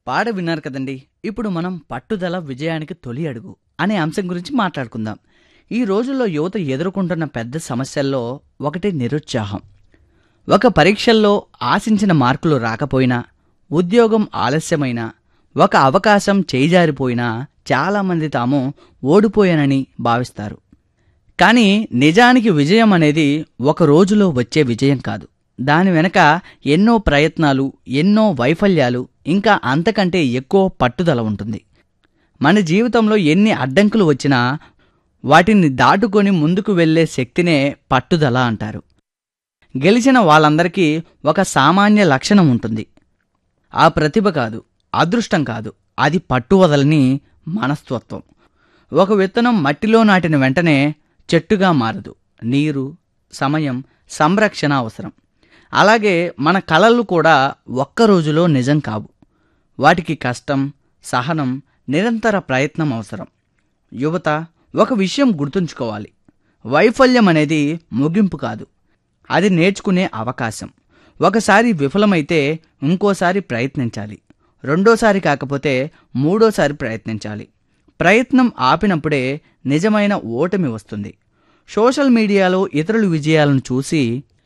పాట విన్నారు కదండి ఇప్పుడు మనం పట్టుదల విజయానికి తొలి అడుగు అనే అంశం గురించి మాట్లాడుకుందాం ఈ రోజుల్లో యువత ఎదుర్కొంటున్న పెద్ద సమస్యల్లో ఒకటి నిరుత్సాహం ఒక పరీక్షల్లో ఆశించిన మార్కులు రాకపోయినా ఉద్యోగం ఆలస్యమైనా ఒక అవకాశం చేజారిపోయినా చాలామంది తాము ఓడిపోయానని భావిస్తారు కానీ నిజానికి విజయం అనేది ఒక రోజులో వచ్చే విజయం కాదు దాని వెనక ఎన్నో ప్రయత్నాలు ఎన్నో వైఫల్యాలు ఇంకా అంతకంటే ఎక్కువ పట్టుదల ఉంటుంది మన జీవితంలో ఎన్ని అడ్డంకులు వచ్చినా వాటిని దాటుకొని ముందుకు వెళ్ళే శక్తినే పట్టుదల అంటారు గెలిచిన వాళ్ళందరికీ ఒక సామాన్య లక్షణం ఉంటుంది ఆ ప్రతిభ కాదు అదృష్టం కాదు అది పట్టు వదలని మనస్తత్వం ఒక విత్తనం మట్టిలో నాటిన వెంటనే చెట్టుగా మారదు నీరు సమయం సంరక్షణ అవసరం అలాగే మన కళలు కూడా ఒక్క రోజులో నిజం కావు వాటికి కష్టం సహనం నిరంతర ప్రయత్నం అవసరం యువత ఒక విషయం గుర్తుంచుకోవాలి వైఫల్యం అనేది ముగింపు కాదు అది నేర్చుకునే అవకాశం ఒకసారి విఫలమైతే ఇంకోసారి ప్రయత్నించాలి రెండోసారి కాకపోతే మూడోసారి ప్రయత్నించాలి ప్రయత్నం ఆపినప్పుడే నిజమైన ఓటమి వస్తుంది సోషల్ మీడియాలో ఇతరుల విజయాలను చూసి